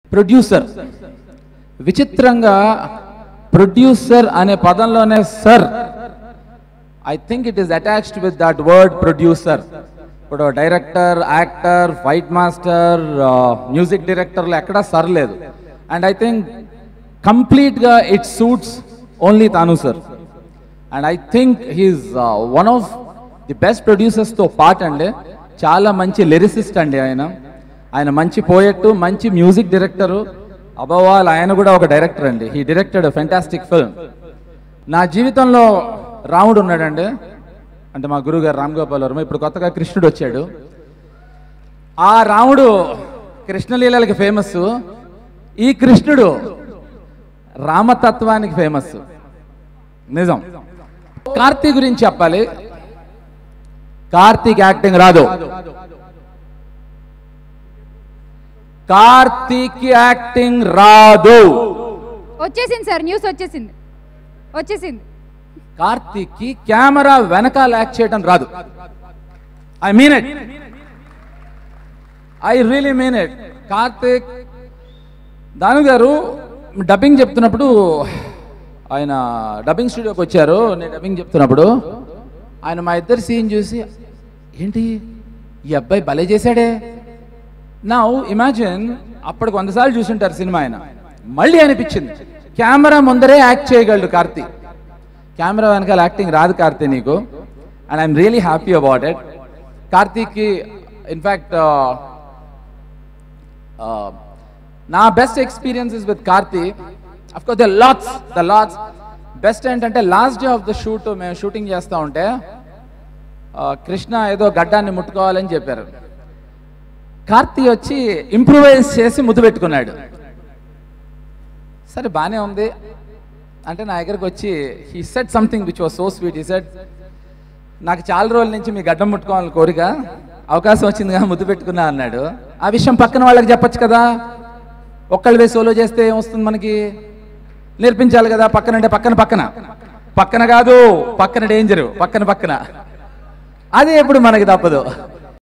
producer విచిత్రంగా producer అనే పదంలోనే sir I think it is attached with that word producer ఇప్పుడు director actor fight master music డైరెక్టర్లు ఎక్కడా సర్ లేదు అండ్ ఐ థింక్ కంప్లీట్గా ఇట్ సూట్స్ ఓన్లీ తాను sir and I think he's one of the best ప్రొడ్యూసర్స్తో part అండి చాలా మంచి లిరిసిస్ట్ అండి ఆయన ఆయన మంచి పోయెట్ మంచి మ్యూజిక్ డైరెక్టరు అబవ్ ఆల్ ఆయన కూడా ఒక డైరెక్టర్ అండి హీ డైరెక్టెడ్ ఫెంటాస్టిక్ ఫిల్మ్ నా జీవితంలో రాముడు ఉన్నాడండి అంటే మా గురుగారు రామ్ గోపాల్ వర్మ ఇప్పుడు కొత్తగా కృష్ణుడు వచ్చాడు ఆ రాముడు కృష్ణలీలకి ఫేమస్ ఈ కృష్ణుడు రామతత్వానికి ఫేమస్ నిజం కార్తీక్ గురించి చెప్పాలి కార్తీక్ యాక్టింగ్ రాదు కార్తీక్ యాక్టింగ్ రాదు వచ్చేసింది సార్ న్యూస్ వచ్చేసింది వచ్చేసింది కార్తీక్ కి కెమెరా వెనకాల యాక్ట్ చేయడం రాదు I mean it I really mean it Karthik దాను గారు డబ్బింగ్ చెప్తున్నప్పుడు ఆయన డబ్బింగ్ స్టూడియోకి వచ్చారు నేను డబ్బింగ్ చెప్తున్నప్పుడు ఆయన మా ఇద్దరు సీన్ చూసి ఏంటి ఈ అబ్బాయి భలే చేశాడే నా ఇమాజిన్ అప్పటికి వంద సార్లు చూసుంటారు సినిమా ఆయన మళ్ళీ అనిపించింది కెమెరా ముందరే యాక్ట్ చేయగలడు కార్తీక్ కెమెరా వెనకాల యాక్టింగ్ రాదు కార్తీ నీకు and I'm really happy about it కార్తీక్కి ఇన్ఫ్యాక్ట్ నా best experiences with Karthi of course the lots the lots best ఏంటంటే last day of the shoot మేము షూటింగ్ చేస్తూ ఉంటే ఆ, కృష్ణ ఏదో గడ్డాన్ని ముట్టుకోవాలని చెప్పారు కార్తీ వచ్చి ఇంప్రూవైజ్ చేసి ముద్దు పెట్టుకున్నాడు సరే బాగానే ఉంది అంటే నా దగ్గరకు వచ్చి he said something which was so sweet he said నాకు చాలా రోజుల నుంచి మీ గడ్డం ముట్టుకోవాలని కోరిక అవకాశం వచ్చిందిగా ముద్దు పెట్టుకున్నా అన్నాడు ఆ విషయం పక్కన వాళ్ళకి చెప్పొచ్చు కదా ఒక్కళ్ళు వేసి సోలో చేస్తే ఏమొస్తుంది మనకి నేర్పించాలి కదా పక్కన అంటే పక్కన పక్కన పక్కన కాదు పక్కన డేంజరు పక్కన పక్కన అదే ఎప్పుడు మనకి తప్పదు